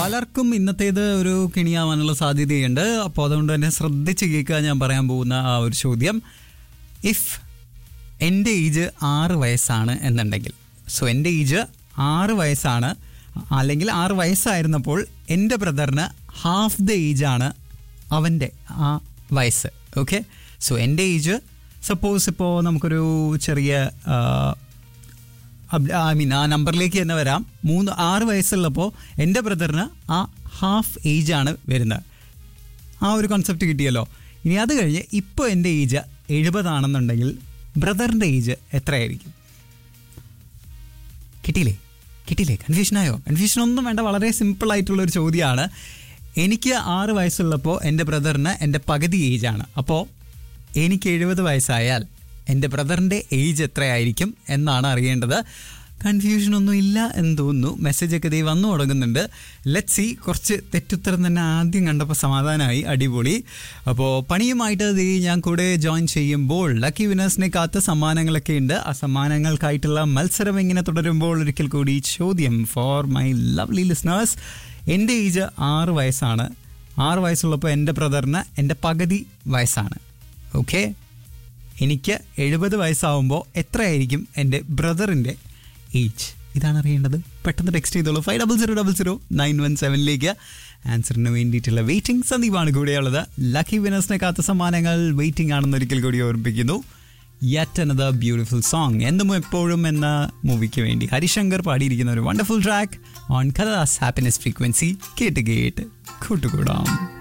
പലർക്കും ഇന്നത്തേത് ഒരു കിണിയാവാനുള്ള സാധ്യതയുണ്ട് അപ്പോൾ അതുകൊണ്ട് തന്നെ ശ്രദ്ധിച്ച് കേൾക്കുക ഞാൻ പറയാൻ പോകുന്ന ആ ഒരു ചോദ്യം ഇഫ് എൻ്റെ ഏജ് ആറ് വയസ്സാണ് എന്നുണ്ടെങ്കിൽ സോ എൻ്റെ ഏജ് ആറ് വയസ്സാണ് അല്ലെങ്കിൽ ആറ് വയസ്സായിരുന്നപ്പോൾ എൻ്റെ ബ്രദറിന് ഹാഫ് ദ ഏജാണ് അവൻ്റെ ആ വയസ്സ് ഓക്കെ സോ എൻ്റെ ഏജ് സപ്പോസ് ഇപ്പോൾ നമുക്കൊരു ചെറിയ ഐ മീൻ ആ നമ്പറിലേക്ക് തന്നെ വരാം മൂന്ന് ആറ് വയസ്സുള്ളപ്പോൾ എൻ്റെ ബ്രദറിന് ആ ഹാഫ് ഏജ് ആണ് വരുന്നത് ആ ഒരു കോൺസെപ്റ്റ് കിട്ടിയല്ലോ ഇനി അത് കഴിഞ്ഞ് ഇപ്പോൾ എൻ്റെ ഏജ് എഴുപതാണെന്നുണ്ടെങ്കിൽ ബ്രദറിൻ്റെ ഏജ് എത്രയായിരിക്കും കിട്ടിയില്ലേ കിട്ടിയില്ലേ കൺഫ്യൂഷനായോ കൺഫ്യൂഷൻ ഒന്നും വേണ്ട വളരെ സിമ്പിൾ ആയിട്ടുള്ള ഒരു ചോദ്യമാണ് എനിക്ക് ആറ് വയസ്സുള്ളപ്പോൾ എൻ്റെ ബ്രദറിന് എൻ്റെ പകുതി ഏജാണ് അപ്പോൾ എനിക്ക് എഴുപത് വയസ്സായാൽ എൻ്റെ ബ്രദറിൻ്റെ ഏജ് എത്രയായിരിക്കും എന്നാണ് അറിയേണ്ടത് കൺഫ്യൂഷൻ ഒന്നും ഇല്ല എന്ന് തോന്നുന്നു മെസ്സേജൊക്കെ ദേ വന്നു തുടങ്ങുന്നുണ്ട് ലെറ്റ് സി കുറച്ച് തെറ്റുത്തരം തന്നെ ആദ്യം കണ്ടപ്പോൾ സമാധാനമായി അടിപൊളി അപ്പോൾ പണിയുമായിട്ട് ദേ ഞാൻ കൂടെ ജോയിൻ ചെയ്യുമ്പോൾ ലക്കി വിനേഴ്സിനെ കാത്ത സമ്മാനങ്ങളൊക്കെ ഉണ്ട് ആ സമ്മാനങ്ങൾക്കായിട്ടുള്ള മത്സരം ഇങ്ങനെ തുടരുമ്പോൾ ഒരിക്കൽ കൂടി ചോദ്യം ഫോർ മൈ ലവ്ലി ലിസ്ണേഴ്സ് എൻ്റെ ഏജ് ആറ് വയസ്സാണ് ആറ് വയസ്സുള്ളപ്പോൾ എൻ്റെ ബ്രദറിന് എൻ്റെ പകുതി വയസ്സാണ് ഓക്കെ എനിക്ക് എഴുപത് വയസ്സാവുമ്പോൾ എത്രയായിരിക്കും എൻ്റെ ബ്രദറിൻ്റെ ഏജ് ഇതാണ് അറിയേണ്ടത് പെട്ടെന്ന് ടെക്സ്റ്റ് ചെയ്തോളൂ five double zero double zero nine one സെവനിലേക്ക് ആൻസറിന് വേണ്ടിയിട്ടുള്ള വെയിറ്റിംഗ് സന്ദീപാണ് കൂടെയുള്ളത് ലക്കി വിനേഴ്സിനെ കാത്ത സമ്മാനങ്ങൾ വെയിറ്റിംഗ് ആണെന്ന് ഒരിക്കൽ കൂടി ഓർമ്മിപ്പിക്കുന്നു യെറ്റ് അനദർ ബ്യൂട്ടിഫുൾ സോങ് എന്നും എപ്പോഴും എന്ന മൂവിക്ക് വേണ്ടി ഹരിശങ്കർ പാടിയിരിക്കുന്ന ഒരു വണ്ടർഫുൾ ട്രാക്ക് ഓൺ കഥാസ് ഹാപ്പിനെസ് ഫ്രീക്വൻസി കേട്ട് കേട്ട് കൂട്ടുകൂടാം